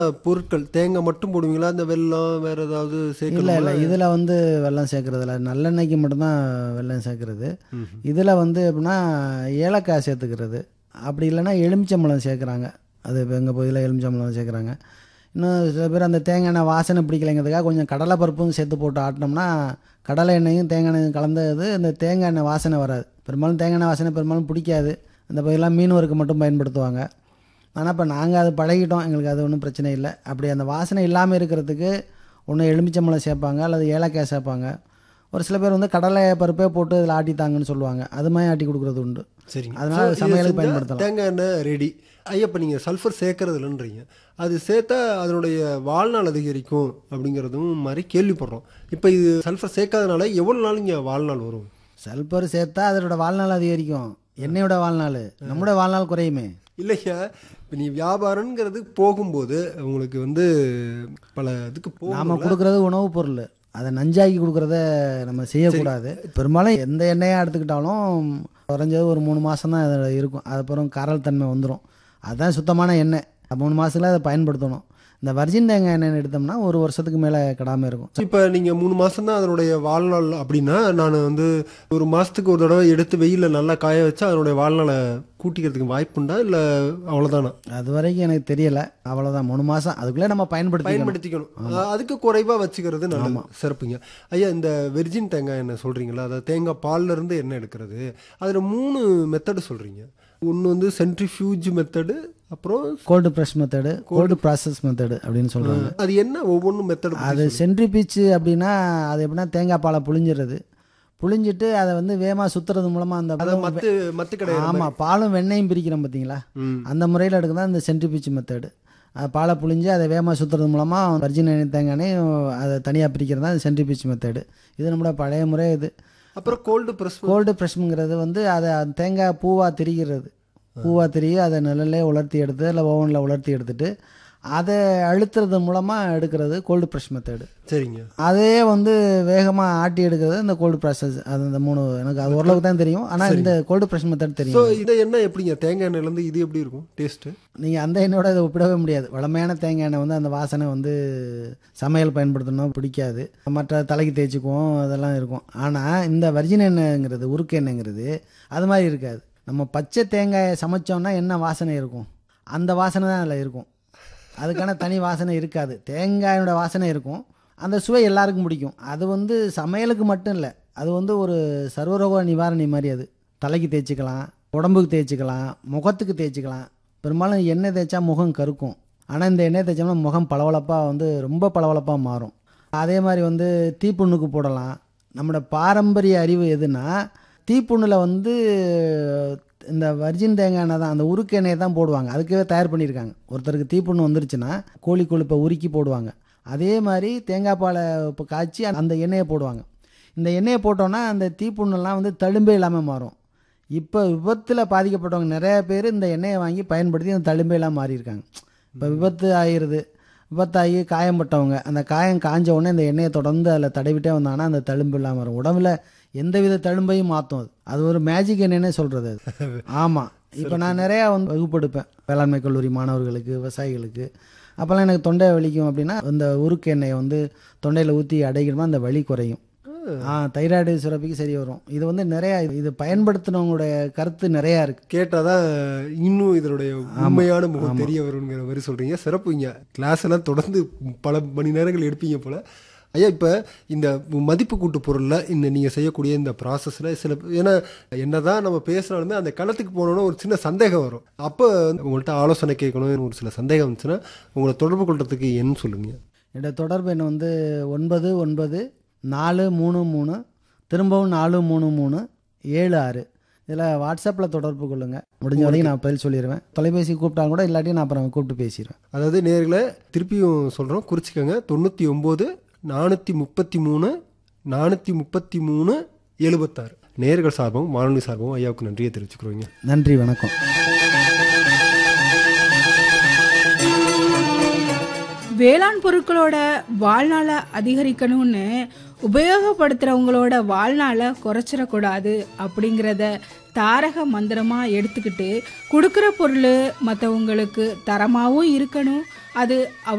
பொருட்கள் தேங்காய் மட்டும் போடுவீங்களா இந்த வெல்லம் வேற ஏதாவது இல்லை சேர்க்கணுமா இல்லை இதில் வந்து வெல்லம் சேர்க்கறது இல்லை நல்லெண்ணெய்க்கு மட்டும்தான் வெல்லம் சேர்க்கறது இதில் வந்து எப்படின்னா ஏலக்காய் சேர்த்துக்கிறது அப்படி இல்லைன்னா எலுமிச்சம்பழம் சேர்க்குறாங்க அது இப்போ எங்கள் பகுதியில் எலுமிச்சம்பழம் சேர்க்குறாங்க இன்னும் சில பேர் அந்த தேங்காய் எண்ணெய் வாசனை பிடிக்கலைங்கிறதுக்காக கொஞ்சம் கடலை பருப்பும் சேர்த்து போட்டு ஆட்டினோம்னா கடலை எண்ணெயும் தேங்காய் எண்ணெயும் கலந்தது இந்த தேங்காய் எண்ணெய் வாசனை வராது பெரும்பாலும் தேங்காய் எண்ணெய் வாசனை பெரும்பாலும் பிடிக்காது அந்த பகுதியெல்லாம் மீன் வறுக்க மட்டும் பயன்படுத்துவாங்க ஆனால் இப்போ நாங்கள் அது பழகிட்டோம் எங்களுக்கு அது ஒன்றும் பிரச்சனை இல்லை அப்படி அந்த வாசனை இல்லாமல் இருக்கிறதுக்கு ஒன்று எலுமிச்சம்பழம் சேர்ப்பாங்க அல்லது ஏலக்காய் சேர்ப்பாங்க ஒரு சில பேர் வந்து கடலை பருப்பே போட்டு இதில் ஆட்டித்தாங்கன்னு சொல்லுவாங்க அது மாதிரி ஆட்டி கொடுக்குறது உண்டு சரிங்க அதனால So, இதை சமையலுக்கு செஞ்சா பயன்படுத்தலாம். தேங்காய் எண்ணெய் ரெடி ஐயா இப்போ நீங்கள் சல்ஃபர் சேர்க்கறது இல்லைன்றீங்க அது சேர்த்தா அதனுடைய வாழ்நாள் அதிகரிக்கும் அப்படிங்கிறதும் மாதிரி கேள்விப்படுறோம் இப்போ இது சல்ஃபர் சேர்க்காதனால எவ்வளோ நாள் இங்கே வாழ்நாள் வரும் சல்பர் சேர்த்தா அதோட வாழ்நாள் அதிகரிக்கும் எண்ணெயோட வாழ்நாள் நம்மளோட வாழ்நாள் குறையுமே இல்லையா இப்போ நீ வியாபாரங்கிறது போகும்போது உங்களுக்கு வந்து பல இதுக்கு நாம போகும் கொடுக்கறது உணவுப் பொருள் அதை நஞ்சாக்கி கொடுக்கறத நம்ம செய்யக்கூடாது பெரும்பாலும் எந்த எண்ணெயாக எடுத்துக்கிட்டாலும் குறைஞ்சது ஒரு மூணு மாதம் தான் அதில் இருக்கும் அதுக்கப்புறம் கரல் தன்மை வந்துடும் அதுதான் சுத்தமான எண்ணெய் மூணு மாதத்துல அதை பயன்படுத்தணும் இந்த வர்ஜின் தேங்காய் எண்ணெய் எடுத்தோம்னா ஒரு வருஷத்துக்கு மேலே கெடாமல் இருக்கும் இப்போ நீங்கள் மூணு மாதம் தான் அதனுடைய வாழ்நாள் அப்படின்னா நான் வந்து ஒரு மாதத்துக்கு ஒரு தடவை எடுத்து வெயிலில் நல்லா காய வச்சா அதனுடைய வாழ்நாளை கூட்டிக்கிறதுக்கு வாய்ப்புண்டா இல்லை அவ்வளோதானா அது வரைக்கும் எனக்கு தெரியல அவ்வளோதான் மூணு மாதம் அதுக்குள்ளே நம்ம பயன்படுத்திக்கணும் பயன்படுத்திக்கணும் அஹ் அதுக்கு குறைவா வச்சுக்கிறது நல்லது சிறப்புங்க ஐயா இந்த வெர்ஜின் தேங்காய் எண்ணெய் சொல்றீங்களா அதாவது தேங்காய் பால்ல இருந்து எண்ணெய் எடுக்கிறது அதுல மூணு மெத்தடு சொல்றீங்க ஒன்று வந்து சென்ட்ரிஃபியூஜ் மெத்தடு அப்புறம் cold press method cold process method அப்படின்னு சொல்கிறாங்க அது என்ன ஒவ்வொன்றும் மெத்தடு அது சென்ட்ரி பீச்சு அப்படின்னா அது எப்படின்னா தேங்காய் பாலை புழிஞ்சிடுறது புழிஞ்சிட்டு அதை வந்து வேகமாக சுற்றுறது மூலமாக அந்த அதை மத்து மத்து கிடையாது ஆமாம் பாலும் வெண்ணையும் பிரிக்கிறோம் பார்த்தீங்களா ம். அந்த முறையில் எடுக்க தான் இந்த சென்ட்ரி பீச்சு மெத்தடு பாலை புழிஞ்சு அதை வேகமாக சுற்றுறது மூலமாக வர்ஜின் எண்ணெய் தேங்காய் எண்ணெய் அதை தனியாக பிரிக்கிறது தான் சென்ட்ரி பீச்சு மெத்தடு இது நம்மளோட பழைய முறை இது அப்புறம் கோல்டு ப்ரெஸ் கோல்டு ப்ரெஷ்ங்கிறது வந்து அதை அந்த தேங்காய் பூவாக திரிகிறது பூவாக திரிகி அதை நிழல்லே உலர்த்தி எடுத்து இல்லை ஓவனில் உலர்த்தி எடுத்துட்டு அதை அழுத்துறது மூலமாக எடுக்கிறது கோல்டு ப்ரெஷ் மெத்தடு சரிங்க அதே வந்து வேகமாக ஆட்டி எடுக்கிறது இந்த கோல்டு ப்ராசஸ் அது இந்த மூணு எனக்கு அது ஓரளவுக்கு தான் தெரியும் ஆனால் இந்த கோல்டு ப்ரெஷ் மெத்தட் ஸோ தெரியும் இதை எண்ணெய் எப்படிங்க தேங்காய் எண்ணெயிலேருந்து இது எப்படி இருக்கும் டேஸ்ட்டு நீங்கள் அந்த எண்ணெயோட இதை ஒப்பிடவே முடியாது வளமையான தேங்காய் எண்ணெய் வந்து அந்த வாசனை வந்து சமையல் பயன்படுத்தணும் பிடிக்காது மற்ற தலைக்கு தேய்ச்சிக்குவோம் அதெல்லாம் இருக்கும் ஆனால் இந்த வர்ஜின் எண்ணெய்ங்கிறது உருக்கு எண்ணெய்ங்கிறது அது மாதிரி இருக்காது நம்ம பச்சை தேங்காயை சமைச்சோம்னா என்ன வாசனை இருக்கும் அந்த வாசனை தான் அதில் இருக்கும் அதுக்கான தனி வாசனை இருக்காது தேங்காயோட வாசனை இருக்கும் அந்த சுவை எல்லாருக்கும் பிடிக்கும் அது வந்து சமையலுக்கு மட்டும் இல்லை அது வந்து ஒரு சர்வரோக நிவாரணி மாதிரி அது தலைக்கு தேய்ச்சிக்கலாம் உடம்புக்கு தேய்ச்சிக்கலாம் முகத்துக்கு தேய்ச்சிக்கலாம் பெரும்பாலும் எண்ணெய் தேய்ச்சா முகம் கருக்கும் ஆனால் இந்த எண்ணெய் தேய்ச்சோம்னா முகம் பளபளப்பாக வந்து ரொம்ப பளபளப்பாக மாறும் அதே மாதிரி வந்து தீப்புண்ணுக்கு போடலாம் நம்மளோட பாரம்பரிய அறிவு எதுனா தீப்புண்ணில் வந்து இந்த வர்ஜின் தேங்காய் எண்ணெய் தான் அந்த உருக்கு எண்ணெயை தான் போடுவாங்க அதுக்கே தயார் பண்ணியிருக்காங்க ஒருத்தருக்கு தீப்புண்ணு வந்துருச்சுன்னா கோழி கொழுப்பை உருக்கி போடுவாங்க அதே மாதிரி தேங்காய் பாலை இப்போ காய்ச்சி அந்த எண்ணெயை போடுவாங்க இந்த எண்ணெயை போட்டோன்னா அந்த தீப்புண்ணெல்லாம் வந்து தழும்பே இல்லாமல் மாறும் இப்போ விபத்தில் பாதிக்கப்பட்டவங்க நிறைய பேர் இந்த எண்ணெயை வாங்கி பயன்படுத்தி அந்த தழும்பே இல்லாமல் மாறியிருக்காங்க இப்போ விபத்து ஆகிருது விபத்தாகி காயம்பட்டவங்க அந்த காயம் காஞ்ச உடனே இந்த எண்ணெயை தொடர்ந்து அதில் தடவிட்டே வந்தாங்கன்னா அந்த தழும்பு இல்லாமல் வரும் உடம்புல எந்தவித தழும்பையும் மாற்றும் அது அது ஒரு மேஜிக் எண்ணெய்னே சொல்கிறது அது ஆமாம் இப்போ நான் நிறையா வந்து வகுப்பெடுப்பேன் வேளாண்மை கல்லூரி மாணவர்களுக்கு விவசாயிகளுக்கு அப்போல்லாம் எனக்கு தொண்டை வலிக்கும் அப்படின்னா இந்த உருக்கு எண்ணெயை வந்து தொண்டையில் ஊற்றி அடைக்கணுமா அந்த வலி குறையும் ஆ தைராய்டு சுரப்பிக்கு சரி வரும் இது வந்து நிறையா இது பயன்படுத்தினவங்களுடைய கருத்து நிறையா இருக்குது கேட்டாதான் இன்னும் இதனுடைய உண்மையான முகம் தெரிய வருங்கிற மாதிரி சொல்றீங்க சிறப்புங்க கிளாஸ் எல்லாம் தொடர்ந்து பல மணி நேரங்கள் எடுப்பீங்க போல ஐயா இப்போ இந்த மதிப்பு கூட்டு பொருளில் இந்த நீங்கள் செய்யக்கூடிய இந்த ப்ராசஸில் சில ஏன்னா என்னதான் நம்ம பேசுனாலுமே அந்த களத்துக்கு போனோன்னா ஒரு சின்ன சந்தேகம் வரும் அப்போ உங்கள்கிட்ட ஆலோசனை கேட்கணும் ஒரு சில சந்தேகம் வந்துச்சுன்னா உங்களை தொடர்பு கொள்றதுக்கு என்ன சொல்லுங்க என்னோட தொடர்பு எண் வந்து ஒன்பது ஒன்பது நாலு மூணு மூணு திரும்பவும் நாலு மூணு மூணு ஏழு ஆறு இதில் வாட்ஸ்அப்பில் தொடர்பு கொள்ளுங்கள் முடிஞ்ச வரைக்கும் நான் பதில் சொல்லிடுவேன் தொலைபேசி கூப்பிட்டாலும் கூட இல்லாட்டி நான் அப்புறம் கூப்பிட்டு பேசிடுவேன் அதாவது நேர்களை திருப்பியும் சொல்கிறோம் குறிச்சிக்கோங்க தொண்ணூற்றி ஒம்பது நானூற்றி முப்பத்தி மூணு நானூற்றி முப்பத்தி மூணு எழுபத்தாறு நேர்கள் சார்பும் வானொலி சார்பும் ஐயாவுக்கு நன்றியை தெரிவிச்சுக்கிறோங்க நன்றி வணக்கம் வேளாண் பொருட்களோட வாழ்நாளை அதிகரிக்கணும்னு உபயோகப்படுத்துகிறவங்களோட வாழ்நாளை குறைச்சிடக்கூடாது அப்படிங்கிறத தாரக மந்திரமாக எடுத்துக்கிட்டு கொடுக்குற பொருள் மற்றவங்களுக்கு தரமாகவும் இருக்கணும் அது